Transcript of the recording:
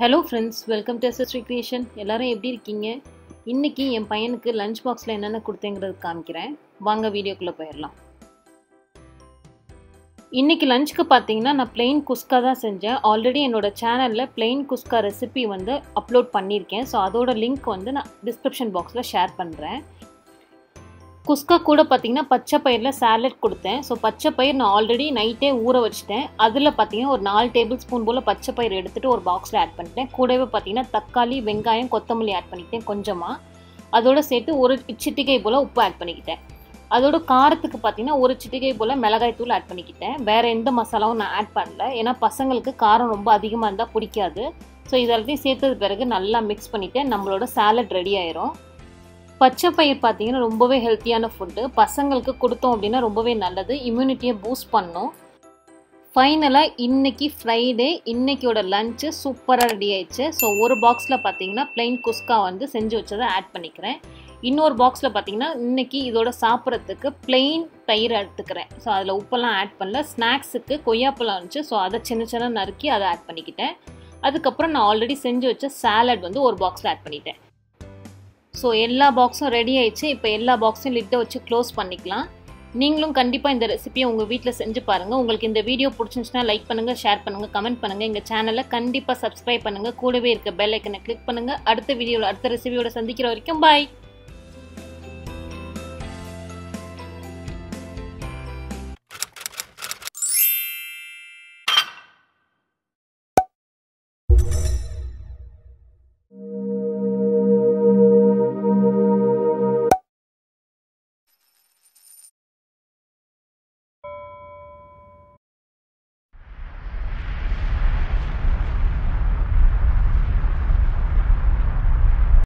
hello friends welcome to S கிரியேஷன் creation எப்படி இருக்கீங்க இன்னைக்கு என் பையனுக்கு லஞ்ச் பாக்ஸில் என்னென்ன கொடுத்தேங்கிறது காமிக்கிறேன் வாங்க வீடியோக்குள்ளே போயிடலாம் இன்னைக்கு லஞ்சுக்கு பார்த்தீங்கன்னா நான் பிளெயின் குஸ்கா தான் செஞ்சேன் ஆல்ரெடி என்னோட சேனலில் பிளெயின் குஸ்கா ரெசிபி வந்து அப்லோட் பண்ணியிருக்கேன் ஸோ அதோட லிங்க் வந்து நான் டிஸ்கிரிப்ஷன் பாக்ஸில் ஷேர் பண்ணுறேன் குஸ்கா கூட பார்த்தீங்கன்னா பச்சை பயிரில் சாலட் கொடுத்தேன் ஸோ பச்சை பயிர் நான் ஆல்ரெடி நைட்டே ஊற வச்சுட்டேன் அதில் பார்த்தீங்கன்னா ஒரு நாலு டேபிள் ஸ்பூன் போல் பச்சை பயிர் எடுத்துகிட்டு ஒரு பாக்ஸில் ஆட் பண்ணிட்டேன் கூடவே பார்த்தீங்கன்னா தக்காளி வெங்காயம் கொத்தமல்லி ஆட் பண்ணிக்கிட்டேன் கொஞ்சமாக அதோட சேர்த்து ஒரு சிட்டிகை போல் உப்பு ஆட் பண்ணிக்கிட்டேன் அதோட காரத்துக்கு பார்த்தீங்கன்னா ஒரு சிட்டிகை போல் மிளகாய் தூள் ஆட் பண்ணிக்கிட்டேன் வேறு எந்த மசாலாவும் நான் ஆட் பண்ணல ஏன்னா பசங்களுக்கு காரம் ரொம்ப அதிகமாக இருந்தால் பிடிக்காது ஸோ இதெல்லாத்தையும் சேர்த்தது பிறகு நல்லா மிக்ஸ் பண்ணிவிட்டு நம்மளோட சாலட் ரெடி ஆயிரும் பச்சை பயிர் பார்த்தீங்கன்னா ரொம்பவே ஹெல்த்தியான ஃபுட்டு பசங்களுக்கு கொடுத்தோம் அப்படின்னா ரொம்பவே நல்லது இம்யூனிட்டியை பூஸ்ட் பண்ணும் ஃபைனலாக இன்னைக்கு ஃப்ரைடே இன்னைக்கியோட லஞ்சு சூப்பராக ரெடி ஆயிடுச்சு ஸோ ஒரு பாக்ஸில் பார்த்தீங்கன்னா பிளெயின் குஸ்கா வந்து செஞ்சு வச்சதை ஆட் பண்ணிக்கிறேன் இன்னொரு பாக்ஸில் பார்த்தீங்கன்னா இன்னைக்கு இதோட சாப்பிட்றதுக்கு பிளெயின் தயிர் எடுத்துக்கிறேன் ஸோ அதில் உப்பெல்லாம் ஆட் பண்ணல ஸ்நாக்ஸுக்கு கொய்யாப்பழம் இருந்துச்சு ஸோ அதை சின்ன சின்ன நறுக்கி அதை ஆட் பண்ணிக்கிட்டேன் அதுக்கப்புறம் நான் ஆல்ரெடி செஞ்சு வச்ச சாலட் வந்து ஒரு பாக்ஸில் ஆட் பண்ணிட்டேன் ஸோ எல்லா பாக்ஸும் ரெடி ஆயிடுச்சு இப்போ எல்லா பாக்ஸையும் லிட்டை வச்சு க்ளோஸ் பண்ணிக்கலாம் நீங்களும் கண்டிப்பாக இந்த ரெசிபியை உங்கள் வீட்டில் செஞ்சு பாருங்கள் உங்களுக்கு இந்த வீடியோ பிடிச்சிருந்துச்சுன்னா லைக் பண்ணுங்கள் ஷேர் பண்ணுங்கள் கமெண்ட் பண்ணுங்கள் எங்கள் சேனலை கண்டிப்பாக சப்ஸ்கிரைப் பண்ணுங்கள் கூடவே இருக்க பெல் ஐக்கனை கிளிக் பண்ணுங்கள் அடுத்த வீடியோவில் அடுத்த ரெசிபியோட சந்திக்கிற வரைக்கும் பாய்